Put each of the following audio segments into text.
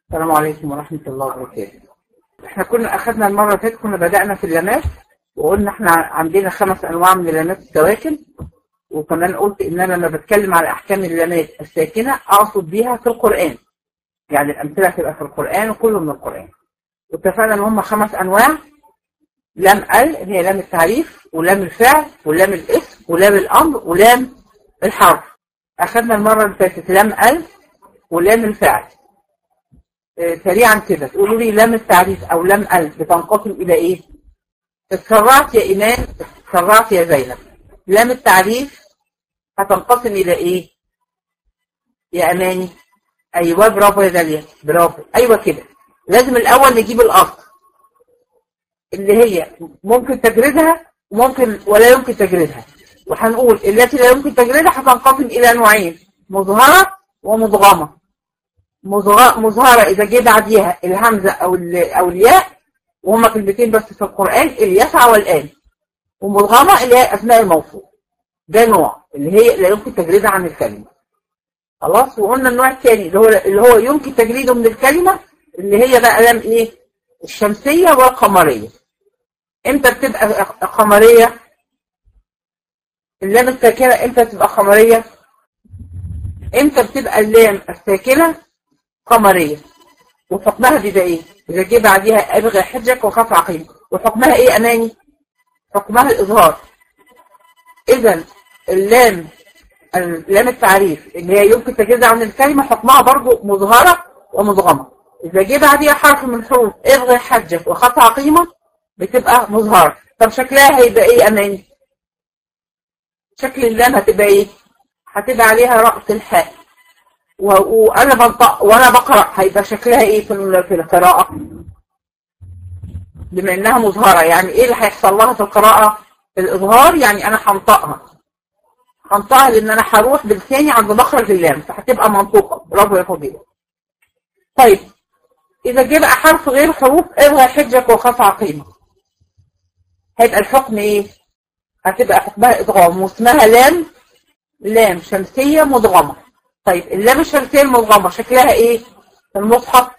السلام عليكم ورحمة الله وبركاته احنا كنا اخذنا المرة اللي فاتت كنا بدأنا في اللامات وقلنا احنا عندنا خمس انواع من اللامات السواكن وكمان قلت ان انا لما بتكلم على احكام اللامات الساكنة اقصد بيها في القرآن يعني الامثلة هتبقى في القرآن وكله من القرآن واتفقنا ان هم خمس انواع لام ال اللي هي لام التعريف ولام الفعل ولام الاسم ولام الامر ولام الحرف اخذنا المرة اللي فاتت لام ال ولام الفعل سريعا كده تقولوا لي لام التعريف او لام ال بتنقسم الى ايه اتسرعت يا ايمان اتسرعت يا زينب لام التعريف هتنقسم الى ايه يا اماني ايوه برافو يا داليا برافو ايوه كده لازم الاول نجيب الاصل اللي هي ممكن تجريدها وممكن ولا يمكن تجريدها وهنقول التي لا يمكن تجريدها هتنقسم الى نوعين مظهره ومدغمه مظهرة إذا جه بعديها الهمزة أو أو الياء وهما كلمتين بس في القرآن اليسع والآن ومدغمة اللي هي أسماء الموصول ده نوع اللي هي لا يمكن تجريدها عن الكلمة خلاص وقلنا النوع الثاني اللي هو اللي هو يمكن تجريده من الكلمة اللي هي بقى لام إيه الشمسية والقمرية امتى بتبقى قمرية اللام الساكنة امتى تبقى قمرية امتى بتبقى اللام الساكنة قمرية وحكمها بيبقى ايه اذا جه بعديها ابغي حجك وخاف عقيم وحكمها ايه اماني حكمها الاظهار اذا اللام لام التعريف اللي هي يمكن تجريدها عن الكلمة حكمها برضو مظهرة ومدغمة اذا جه بعديها حرف من حروف ابغي حجك وخاف عقيمة بتبقى مظهرة طب شكلها هيبقى ايه اماني شكل اللام هتبقى ايه هتبقى عليها رأس الحاء وانا بنطق وانا بقرا هيبقى شكلها ايه في في القراءه بما انها مظهره يعني ايه اللي هيحصل لها في القراءه الاظهار يعني انا هنطقها هنطقها لان انا هروح بلساني عند مخرج اللام فهتبقى منطوقه برافو يا فضيله طيب اذا جه بقى حرف غير حروف ابغى حجك وخاف عقيمه هيبقى الحكم ايه هتبقى حكمها ادغام واسمها لام لام شمسيه مدغمه طيب اللام الشمسية المضغمة شكلها ايه في المصحف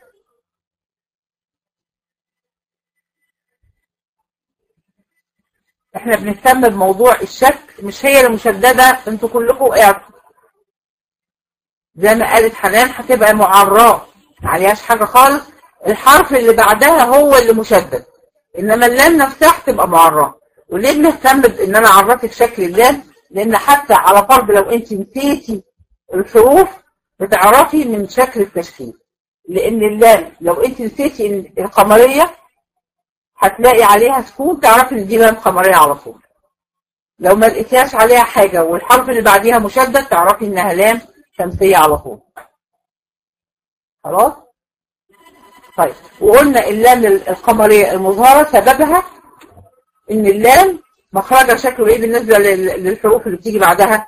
احنا بنهتم بموضوع الشك مش هي المشددة انتوا كلكم وقعتوا زي ما قالت حنان هتبقى معراه معليهاش حاجة خالص الحرف اللي بعدها هو اللي مشدد انما اللام نفسها هتبقى معراه وليه بنهتم بان انا اعرفك شكل اللام لان حتى على فرض لو انت نسيتي الحروف بتعرفي من شكل التشكيل لان اللام لو انت نسيتي القمرية هتلاقي عليها سكون تعرفي ان دي لام قمرية على طول لو ما لقيتيهاش عليها حاجة والحرف اللي بعديها مشدد تعرفي انها لام شمسية على طول خلاص طيب وقلنا اللام القمرية المظهرة سببها ان اللام مخرجها شكله ايه بالنسبة للحروف اللي بتيجي بعدها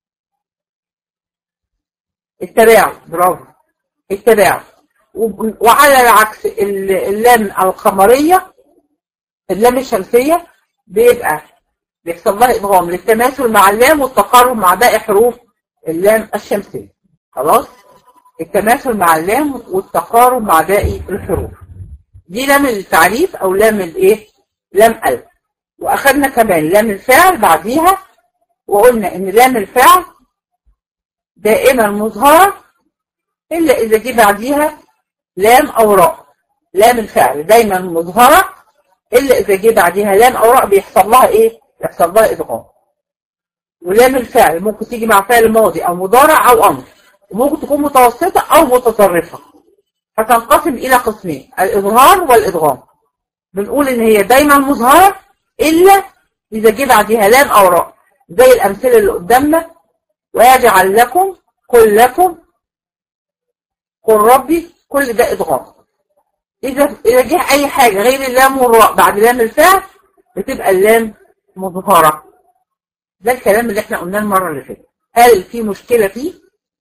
التباعد برافو التباعد وعلى العكس اللام القمرية اللام الشمسية بيبقى بيحصل لها ادغام للتماثل مع اللام والتقارب مع باقي حروف اللام الشمسية خلاص التماثل مع اللام والتقارب مع باقي الحروف دي لام التعريف او لام الايه لام ال واخدنا كمان لام الفعل بعديها وقلنا ان لام الفعل دائما مظهرة إلا إذا جه بعديها لام أو راء لام الفعل دايما مظهرة إلا إذا جه بعديها لام أو راء بيحصل لها إيه؟ بيحصل لها إدغام ولام الفعل ممكن تيجي مع فعل ماضي أو مضارع أو أمر وممكن تكون متوسطة أو متطرفة هتنقسم إلى قسمين الإظهار والإدغام بنقول إن هي دايما مظهرة إلا إذا جه بعديها لام أو راء زي الأمثلة اللي قدامنا ويجعل لكم قل لكم قل ربي كل ده إدغام إذا إذا جه أي حاجة غير اللام والراء بعد لام الفعل بتبقى اللام مظهرة ده الكلام اللي احنا قلناه المرة اللي فاتت هل في مشكلة فيه؟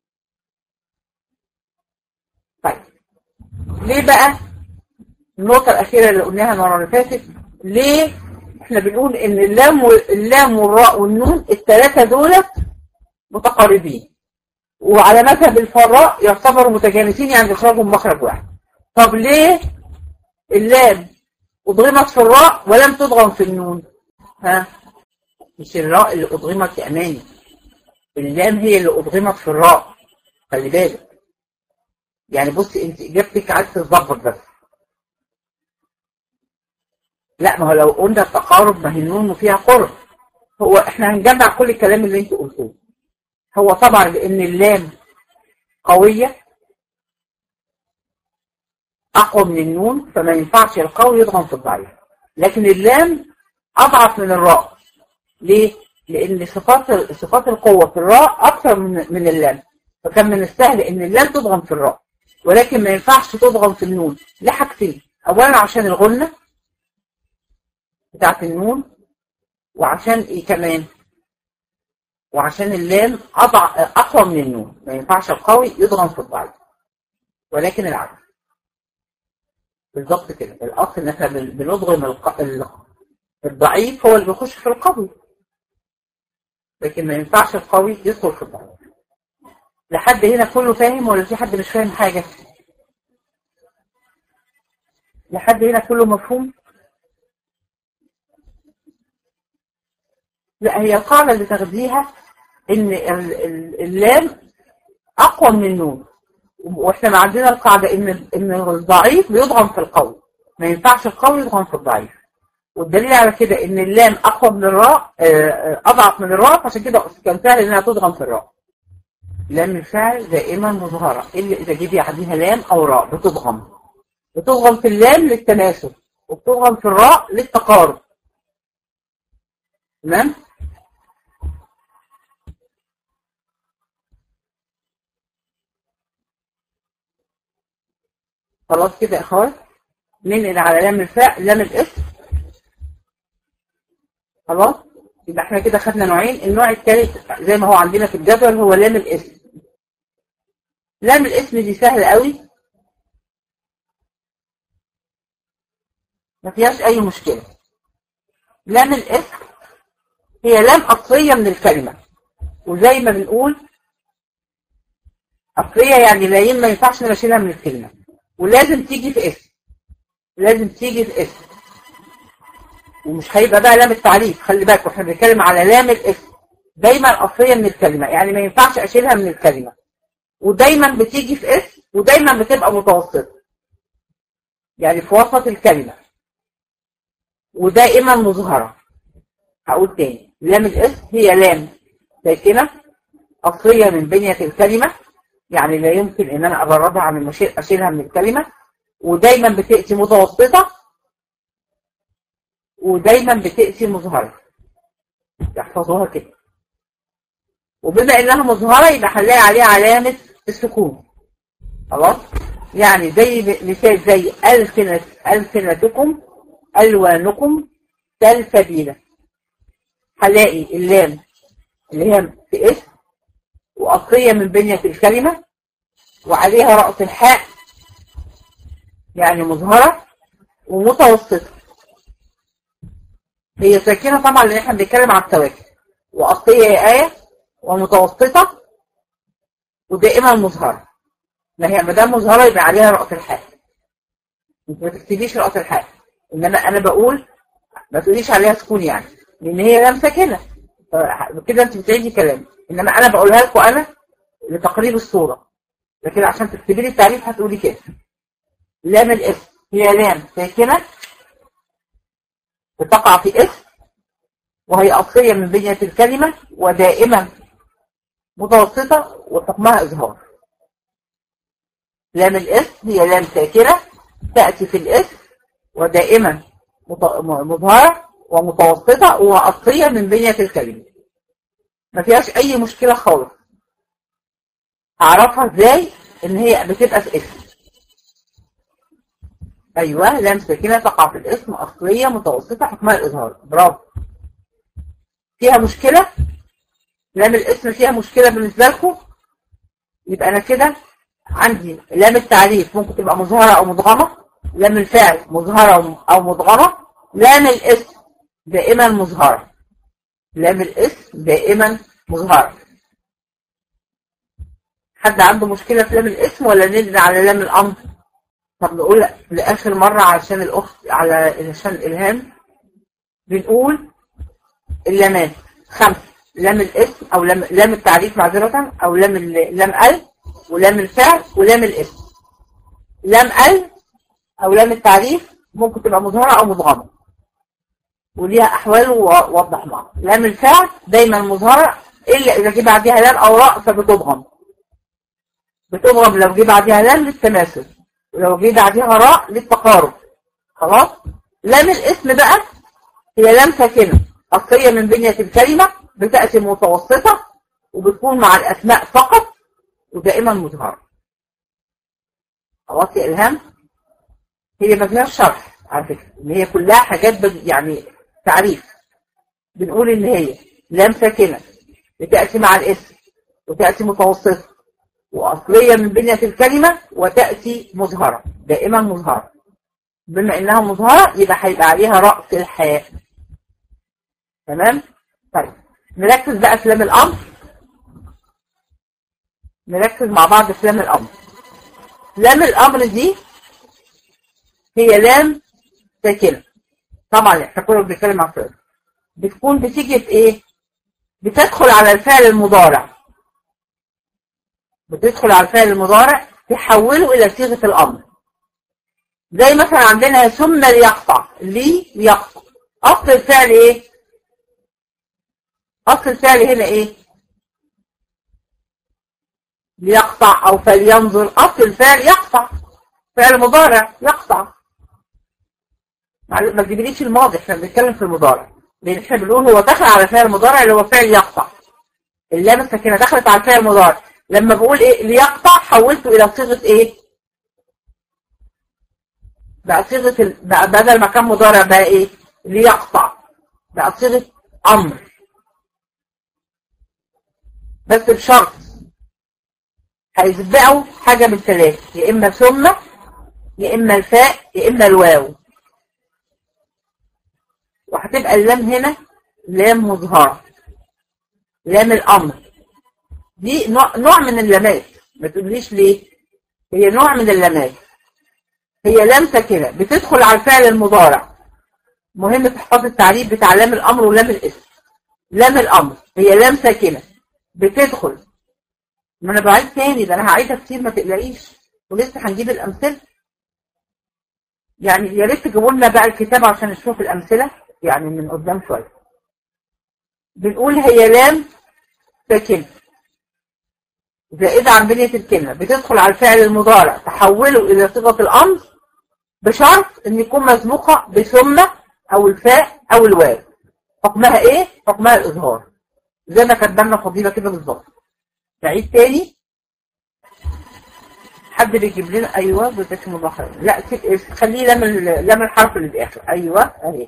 طيب ليه بقى النقطة الأخيرة اللي قلناها المرة اللي فاتت ليه احنا بنقول ان اللام اللام والراء والنون الثلاثة دولت متقاربين وعلى مذهب الفراء يعتبروا متجانسين يعني بيخرجوا مخرج واحد طب ليه اللام أضغمت في الراء ولم تضغم في النون ها مش الراء اللي أضغمت يا أماني اللام هي اللي أضغمت في الراء خلي بالك يعني بصي انت اجابتك عايز تتظبط بس لا ما هو لو قلنا التقارب ما هي النون فيها قرب هو احنا هنجمع كل الكلام اللي انت قلتوه هو طبعا لان اللام قوية اقوى من النون فما ينفعش القوي يضغم في الضعيف لكن اللام اضعف من الراء ليه؟ لان صفات صفات القوة في الراء اكثر من من اللام فكان من السهل ان اللام تضغم في الراء ولكن ما ينفعش تضغم في النون لحاجتين اولا عشان الغنة بتاعت النون وعشان ايه كمان وعشان اللام أضع أقوى من النون ما ينفعش القوي يضغم في الضعيف ولكن العكس بالظبط كده الأصل إن احنا بنضغم الق... الضعيف هو اللي بيخش في القوي لكن ما ينفعش القوي يدخل في الضعيف لحد هنا كله فاهم ولا في حد مش فاهم حاجة لحد هنا كله مفهوم لا هي القاعدة اللي تاخديها ان اللام اقوى من النون واحنا ما عندنا القاعدة ان ان الضعيف بيضغم في القوي ما ينفعش القوي يضغم في الضعيف والدليل على كده ان اللام اقوى من الراء اضعف من الراء عشان كده كان سهل انها تضغم في الراء لام الفعل دائما مظهرة الا اذا جيبي عليها لام او راء بتضغم بتضغم في اللام للتناسب وبتضغم في الراء للتقارب تمام خلاص كده يا اخوات ننقل على لام الفاء لام الاسم خلاص يبقى احنا كده خدنا نوعين النوع الثالث زي ما هو عندنا في الجدول هو لام الاسم لام الاسم دي سهله قوي ما فيهاش اي مشكله لام الاسم هي لام اصليه من الكلمه وزي ما بنقول اصليه يعني لا ما ينفعش نشيلها من الكلمه ولازم تيجي في اسم لازم تيجي في اسم ومش هيبقى بقى لام التعريف خلي بالك واحنا بنتكلم على لام الاسم دايما اصليه من الكلمه يعني ما ينفعش اشيلها من الكلمه ودايما بتيجي في اسم ودايما بتبقى متوسطه يعني في وسط الكلمه ودائما مظهره هقول تاني لام الاسم هي لام ساكنه اصليه من بنيه الكلمه يعني لا يمكن ان انا ابردها عن المشير اشيلها من الكلمة ودايما بتأتي متوسطة ودايما بتأتي مظهرة يحفظوها كده وبما انها مظهرة يبقى هنلاقي عليها علامة السكون خلاص يعني زي مثال زي ألسنة ألسنتكم ألوانكم سلسبيلة هنلاقي اللام اللي هي في اسم وأصلية من بنية الكلمة وعليها رأس الحاء يعني مظهرة ومتوسطة هي ساكنة طبعا لأن احنا بنتكلم على السواكن وأصلية هي آية ومتوسطة ودائما مظهرة ما هي ما دام مظهرة يبقى عليها رأس الحاء انت ما تكتبيش رأس الحاء انما انا بقول ما تقوليش عليها سكون يعني لان هي لام ساكنه كده انت بتعيدي كلامي انما انا بقولها لكم انا لتقريب الصوره لكن عشان تكتبي لي التعريف هتقولي كده لام الاسم هي لام ساكنه بتقع في اسم وهي اصليه من بنيه الكلمه ودائما متوسطه وحكمها اظهار لام الاسم هي لام ساكنه تاتي في الاسم ودائما مظهره ومتوسطه واصليه من بنيه الكلمه ما فيهاش اي مشكلة خالص اعرفها ازاي ان هي بتبقى في اسم ايوه لام ساكنه تقع في الاسم اصليه متوسطه حكمها الاظهار برافو فيها مشكله لام الاسم فيها مشكله بالنسبه لكم يبقى انا كده عندي لام التعريف ممكن تبقى مظهره او مدغمه لام الفعل مظهره او مدغمه لام الاسم دائما مظهره لام الاسم دائما مظهرة حد عنده مشكلة في لام الاسم ولا ننزل على لام الأمر طب نقول لآخر مرة عشان الأخت على عشان الإلهام بنقول اللامات خمسة لام الاسم أو لام, لام التعريف معذرة أو لام ال- لام ال ولام الفعل ولام الاسم لام ال أو لام التعريف ممكن تبقى مظهرة أو مدغمة وليها أحوال ووضح معها لام الفعل دايما مظهرة إلا إذا جه بعدها لام أو راء فبتضغم بتضغم لو جه بعدها لام للتماثل ولو جه بعدها راء للتقارب خلاص لام الاسم بقى هي لام ساكنة أصلية من بنية الكلمة بتأتي متوسطة وبتكون مع الأسماء فقط ودائما مظهرة خلاص يا إلهام هي ما فيهاش شرح على فكرة إن هي كلها حاجات بد... يعني تعريف بنقول إن هي لام ساكنة بتأتي مع الاسم وتأتي متوسطة وأصلية من بنية الكلمة وتأتي مظهرة دائما مظهرة بما إنها مظهرة يبقى هيبقى عليها رأس الحياء تمام؟ طيب نركز بقى في لام الأمر نركز مع بعض في لام الأمر لام الأمر دي هي لام ساكنة طبعا احنا كنا بنتكلم عن فعل بتكون بتيجي في ايه؟ بتدخل على الفعل المضارع بتدخل على الفعل المضارع تحوله إلى صيغة الأمر زي مثلا عندنا ثم ليقطع لي ليقطع أصل الفعل إيه؟ أصل الفعل هنا إيه؟ ليقطع أو فلينظر أصل الفعل يقطع فعل مضارع يقطع ما تجيبليش الماضي احنا بنتكلم في المضارع لأن احنا بنقول هو دخل على فعل المضارع اللي هو فعل يقطع اللام الساكنة دخلت على الفعل المضارع لما بقول ايه ليقطع حولته الى صيغه ايه بقى صيغه ال... بقى بدل ما كان مضارع بقى ايه ليقطع بقى صيغه امر بس بشرط هيتبعوا حاجه من ثلاثه يا اما ثم يا اما الفاء يا اما الواو وهتبقى اللام هنا لام مظهره لام الامر دي نوع, نوع من اللامات ما تقوليش ليه هي نوع من اللامات هي لام ساكنه بتدخل على الفعل المضارع مهم تحفظ التعريف بتاع لام الامر ولام الاسم لام الامر هي لام ساكنه بتدخل ما انا بعيد تاني ده انا هعيدها كتير ما تقلقيش ولسه هنجيب الامثله يعني يا ريت تجيبوا لنا بقى الكتاب عشان نشوف الامثله يعني من قدام شويه بنقول هي لام ساكنه زائدة عن بنية الكلمة بتدخل على الفعل المضارع تحوله إلى صيغة الأمر بشرط إن يكون مسبوقة بثم أو الفاء أو الواو حكمها إيه؟ حكمها الإظهار زي ما كتبنا فضيلة كده بالظبط نعيد تاني حد بيجيب لنا أيوه بتسم الله لا خليه لم لم الحرف اللي بآخر أيوه أهي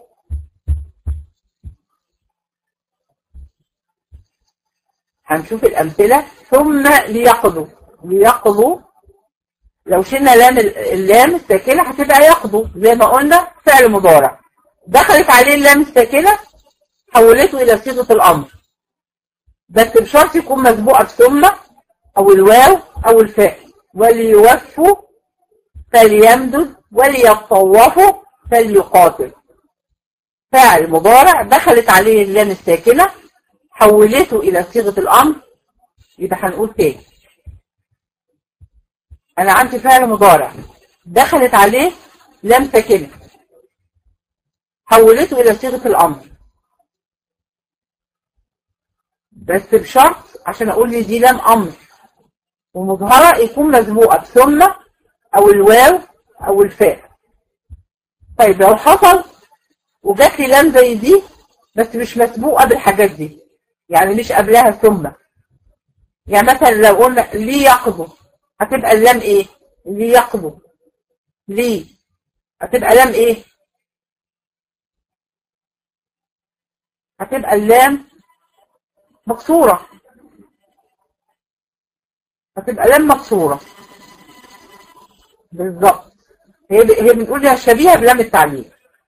هنشوف الأمثلة ثم ليقضوا ليقضوا لو شلنا لام اللام الساكنة هتبقى يقضوا زي ما قلنا فعل مضارع دخلت عليه اللام الساكنة حولته إلى صيغة الأمر بس بشرط يكون مسبوقة بثم أو الواو أو الفاء وليوفوا فليمدد وليطوفوا فليقاتل فعل مضارع دخلت عليه اللام الساكنة حولته إلى صيغة الأمر يبقى هنقول تاني أنا عندي فعل مضارع دخلت عليه لام ساكنة حولته إلى صيغة الأمر بس بشرط عشان أقول لي دي لام أمر ومظهرة يكون مسبوقة بثم أو الواو أو الفاء طيب لو حصل وجات لي لام زي دي بس مش مسبوقة بالحاجات دي يعني مش قبلها ثم يعني مثلا لو قلنا ليه يقضوا هتبقى اللام ايه ليه يقضوا ليه هتبقى لام ايه هتبقى اللام مكسورة هتبقى لام مكسورة بالظبط هي هي بنقول لها شبيهة بلام التعليم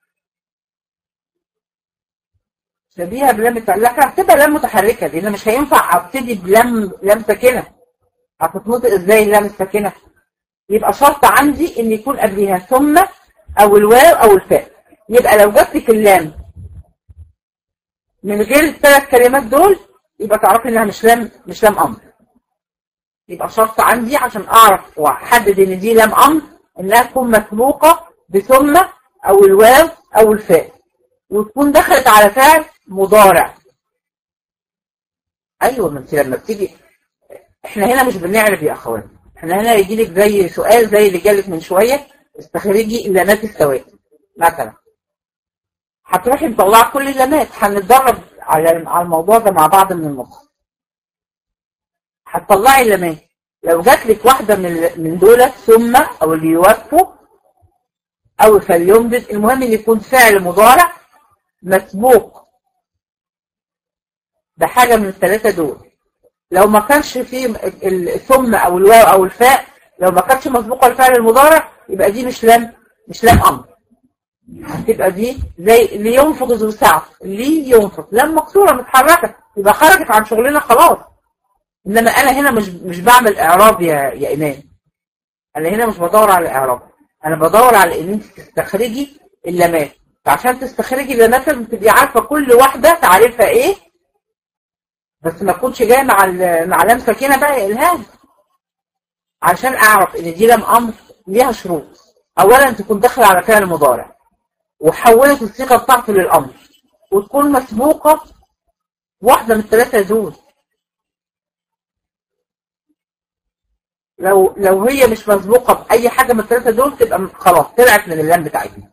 شبيهة بلام التعليم لكن هتبقى لام متحركة لأن مش هينفع ابتدي بلام لام ساكنة هتتنطق ازاي اللام الساكنة يبقى شرط عندي ان يكون قبلها ثم او الواو او الفاء يبقى لو جبت في اللام من غير الثلاث كلمات دول يبقى تعرفي انها مش لام مش لام امر يبقى شرط عندي عشان اعرف واحدد ان دي لام امر انها تكون مسبوقه بثم او الواو او الفاء وتكون دخلت على فعل مضارع ايوه ما انت لما بتيجي احنا هنا مش بنعرف يا اخوان احنا هنا يجي لك زي سؤال زي اللي جالك من شويه استخرجي اللامات السواد مثلا هتروحي مطلعه كل اللامات هنتدرب على على الموضوع ده مع بعض من النص هتطلعي اللامات لو جات لك واحده من من دول ثم او اللي يوافقوا او فليمدد المهم ان يكون فعل مضارع مسبوق بحاجه من الثلاثه دول لو ما كانش فيه الثم او الواو او الفاء لو ما كانتش مسبوقه الفعل المضارع يبقى دي مش لام مش لام امر هتبقى دي زي اللي ينفض ذو سعف اللي ينفض لام مكسوره متحركه يبقى خرجت عن شغلنا خلاص انما انا هنا مش مش بعمل اعراب يا يا ايمان انا هنا مش بدور على الاعراب انا بدور على ان انت تستخرجي اللامات فعشان تستخرجي اللامات لازم تبقي عارفه كل واحده تعريفها ايه بس ما تكونش جايه مع مع لام ساكنه بقى يا الهام عشان اعرف ان دي لام امر ليها شروط اولا تكون داخله على فعل مضارع وحولت الصيغه بتاعته للامر وتكون مسبوقه واحده من الثلاثه دول لو لو هي مش مسبوقه باي حاجه من الثلاثه دول تبقى خلاص طلعت من اللام بتاعتنا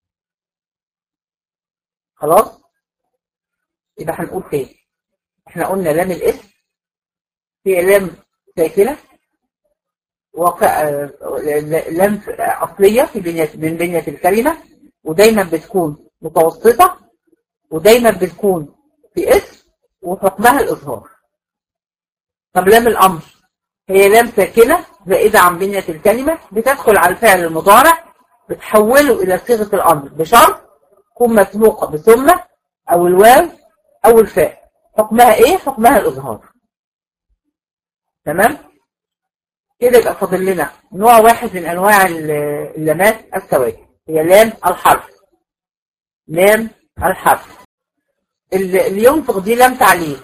خلاص يبقى هنقول تاني احنا قلنا لام الاسم هي لام ساكنه واقع لام اصليه في بنيه من بنيه الكلمه ودايما بتكون متوسطه ودايما بتكون في اسم وحكمها الاظهار طب لام الامر هي لام ساكنه زائده عن بنيه الكلمه بتدخل على الفعل المضارع بتحوله الى صيغه الامر بشرط تكون مسبوقه بثم او الواو او الفاء حكمها ايه حكمها الاظهار تمام كده يبقى فاضل لنا نوع واحد من انواع اللامات السواد هي لام الحرف لام الحرف اللي ينفق دي لام تعليل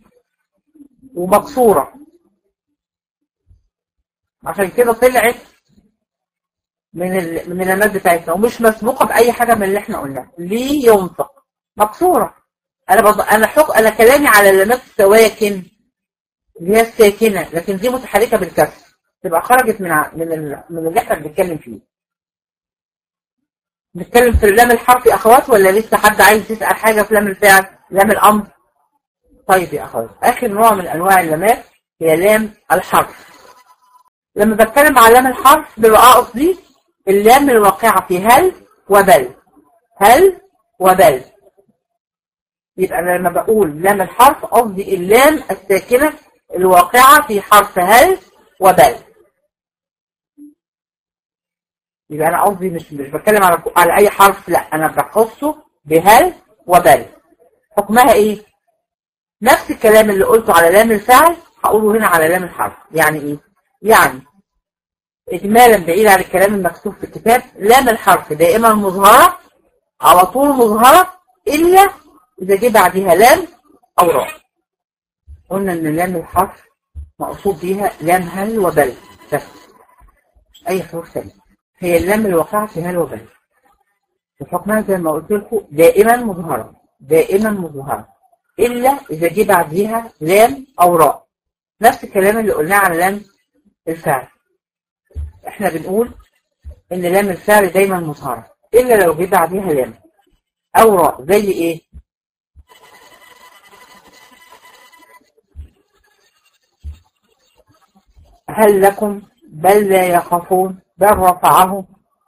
ومكسوره عشان كده طلعت من ال... من اللامات بتاعتنا ومش مسبوقه باي حاجه من اللي احنا قلناها ليه ينفق مكسوره انا بض... انا حق... انا كلامي على اللامات السواكن اللي هي الساكنه لكن دي متحركه بالكسر تبقى خرجت من ع... من ال... من اللي احنا بنتكلم فيه بنتكلم في اللام الحرفي اخوات ولا لسه حد عايز يسال حاجه في لام الفعل لام الامر طيب يا اخوات اخر نوع من انواع اللامات هي لام الحرف لما بتكلم على لام الحرف بيبقى قصدي اللام الواقعه في هل وبل هل وبل يبقى لما بقول لام الحرف قصدي اللام الساكنة الواقعة في حرف هل وبل يبقى أنا قصدي مش مش بتكلم على على أي حرف لا أنا بخصه بهل وبل حكمها إيه؟ نفس الكلام اللي قلته على لام الفعل هقوله هنا على لام الحرف يعني إيه؟ يعني إجمالا بعيد عن الكلام المكتوب في الكتاب لام الحرف دائما مظهرة على طول مظهرة إلا إذا جه بعدها لام أو راء قلنا إن لام الحرف مقصود بيها لام هل وبل بس مش أي حروف ثانية هي اللام الواقعة في هل وبل وحكمها زي ما قلت لكم دائما مظهرة دائما مظهرة إلا إذا جه بعديها لام أو راء نفس الكلام اللي قلناه على لام الفعل احنا بنقول إن لام الفعل دايما مظهرة إلا لو جه بعديها لام أو راء زي إيه؟ هل لكم بل لا يخافون بل رفعه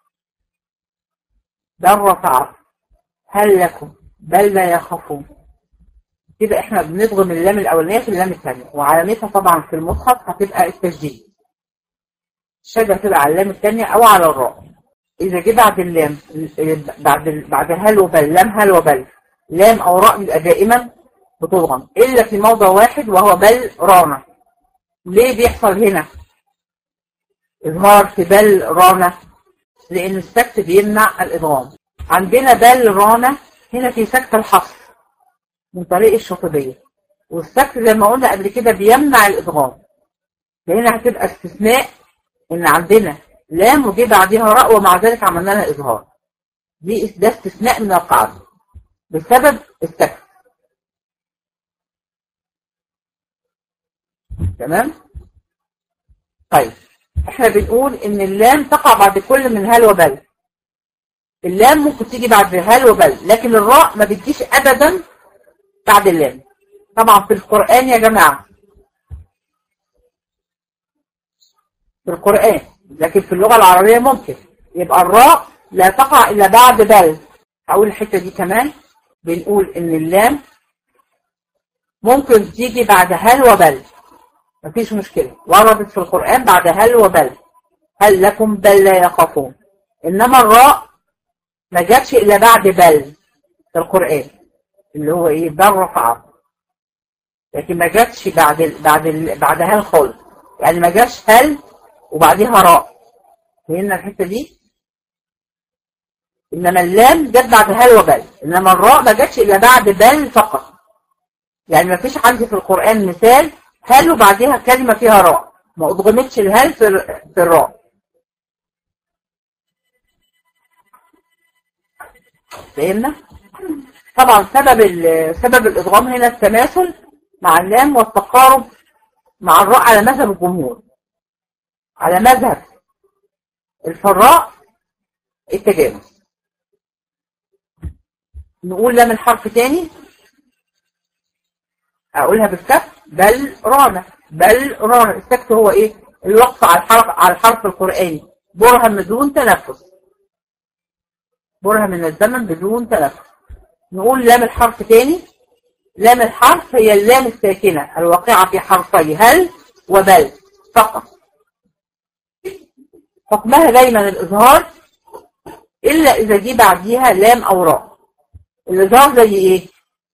بل رفعه هل لكم بل لا يخافون كده احنا بنضغم اللام الاولانيه في اللام الثانيه وعلامتها طبعا في المصحف هتبقى التسجيل الشجره هتبقى على اللام الثانيه او على الراء اذا جه بعد اللام بعد بعد هل وبل لام هل وبل لام او راء يبقى دائما بتضغم الا في موضع واحد وهو بل رانا ليه بيحصل هنا إظهار في بل رانا لأن السكت بيمنع الإدغام عندنا بل رانا هنا في سكت الحصر من طريق الشاطبية والسكت زي ما قلنا قبل كده بيمنع الإدغام فهنا هتبقى استثناء إن عندنا لام وجي بعديها راء ومع ذلك عملنا لها إظهار دي ده استثناء من القاعدة بسبب السكت تمام طيب احنا بنقول ان اللام تقع بعد كل من هل وبل اللام ممكن تيجي بعد هل وبل لكن الراء ما بتجيش ابدا بعد اللام طبعا في القرآن يا جماعة في القرآن لكن في اللغة العربية ممكن يبقى الراء لا تقع إلا بعد بل هقول الحتة دي كمان بنقول إن اللام ممكن تيجي بعد هل وبل مفيش مشكلة وردت في القرآن بعد هل وبل هل لكم بل لا يخافون إنما الراء ما جاتش إلا بعد بل في القرآن اللي هو إيه بل رفعه لكن ما جاتش بعد ال بعد ال بعد هل خالص يعني ما جاتش هل وبعديها راء فهمنا الحتة دي إنما اللام جت بعد هل وبل إنما الراء ما جاتش إلا بعد بل فقط يعني ما فيش عندي في القرآن مثال هل وبعديها كلمة فيها راء ما أضغمتش الهل في, في الراء فهمنا؟ طبعا سبب سبب الإضغام هنا التماثل مع اللام والتقارب مع الراء على مذهب الجمهور على مذهب الفراء التجاوز نقول لام الحرف تاني اقولها بالسكت بل رانا بل رانا السكت هو ايه الوقف على الحرف على الحرف القرآني برهن بدون تنفس برهن من الزمن بدون تنفس نقول لام الحرف تاني لام الحرف هي اللام الساكنة الواقعة في حرفي هل وبل فقط حكمها دايما الإظهار إلا إذا جه بعديها لام أو راء الإظهار زي إيه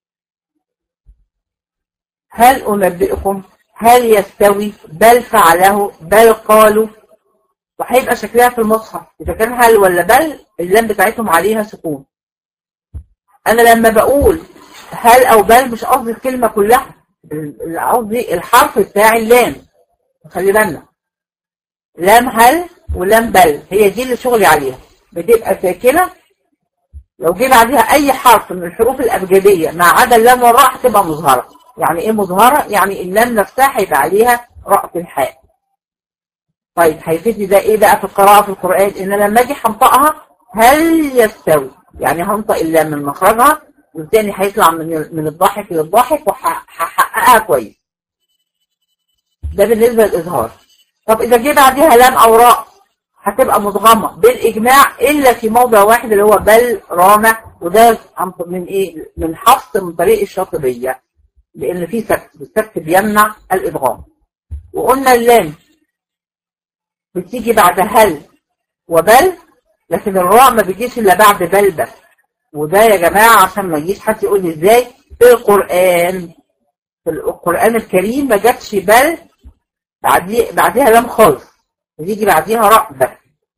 هل أنبئكم هل يستوي بل فعله بل قالوا وهيبقى شكلها في المصحف إذا كان هل ولا بل اللام بتاعتهم عليها سكون أنا لما بقول هل أو بل مش قصدي الكلمة كلها قصدي الحرف بتاع اللام خلي بالنا لام هل ولام بل هي دي اللي شغلي عليها بتبقى ساكنة لو جه بعدها أي حرف من الحروف الأبجدية ما عدا اللام والراء هتبقى مظهرة يعني إيه مظهرة؟ يعني اللام نفسها هيبقى عليها راء في الحاء طيب هيفيدني ده إيه بقى في القراءة في القرآن إن لما أجي هنطقها هل يستوي يعني هنطق اللام من مخرجها والتاني هيطلع من من الضاحك للضاحك وهحققها كويس ده بالنسبة للإظهار طب إذا جه بعدها لام أو راء هتبقى مدغمة بالإجماع إلا في موضع واحد اللي هو بل رانا وده من إيه من حفص من طريق الشاطبية لأن في سكت السكت بيمنع الإدغام وقلنا اللام بتيجي بعد هل وبل لكن الراء ما بيجيش إلا بعد بل بس وده يا جماعة عشان ما يجيش حد يقول لي ازاي في القرآن في القرآن الكريم ما جاتش بل بعدي بعديها لام خالص بيجي بعديها راء بس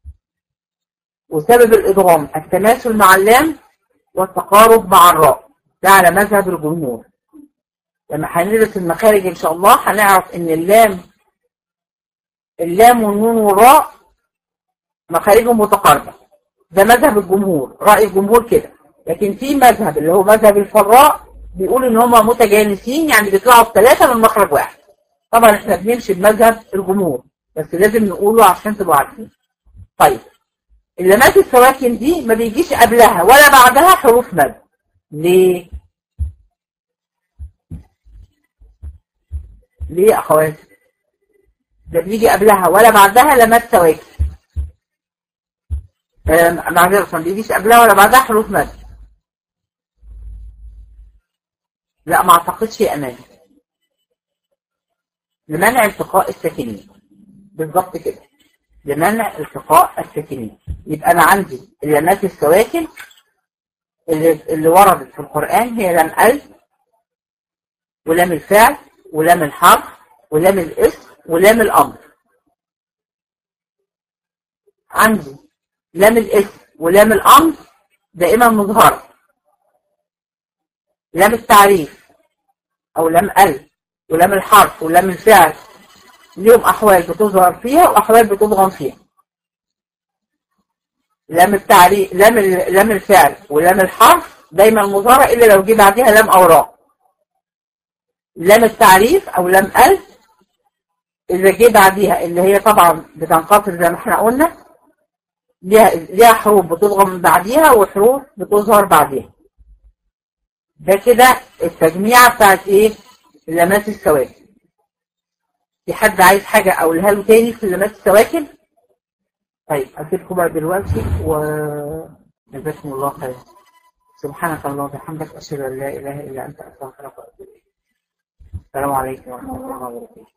وسبب الإدغام التماثل مع اللام والتقارب مع الراء ده على مذهب الجمهور لما هندرس المخارج إن شاء الله هنعرف إن اللام اللام والنون والراء مخارجهم متقاربة ده مذهب الجمهور رأي الجمهور كده لكن في مذهب اللي هو مذهب الفراء بيقول ان هم متجانسين يعني بيطلعوا الثلاثة من مخرج واحد طبعا احنا بنمشي بمذهب الجمهور بس لازم نقوله عشان تبقوا عارفين طيب اللمات السواكن دي ما بيجيش قبلها ولا بعدها حروف مد ليه ليه يا اخواتي ده بيجي قبلها ولا بعدها لمات سواكن معذرة ما بيجيش قبلها ولا بعدها حروف مد لا ما اعتقدش يا امان لمنع التقاء الساكنين بالظبط كده لمنع التقاء الساكنين يبقى انا عندي اللمات السواكن اللي, اللي وردت في القرآن هي لام ألف ولام الفعل ولام الحرف ولام الاسم ولام الأمر عندي لام الاسم ولام الامر دائما مظهرة لام التعريف او لام ال ولام الحرف ولام الفعل ليهم احوال بتظهر فيها واحوال بتضغم فيها لام التعريف لام ال- لام الفعل ولام الحرف دايما مظهرة الا لو جه بعدها لام اوراق لام التعريف او لام ال اذا جه بعديها اللي هي طبعا بتنقطع زي ما احنا قلنا ليها ليها حروف بتضغم من بعديها وحروف بتظهر بعديها ده كده التجميعة بتاعت ايه اللمات السواكن في حد عايز حاجة اقولها له تاني في اللمات السواكن طيب اسيبكم بقى دلوقتي و جزاكم الله خير سبحانك اللهم وبحمدك اشهد ان لا اله الا انت استغفرك واتوب اليك السلام عليكم ورحمه الله وبركاته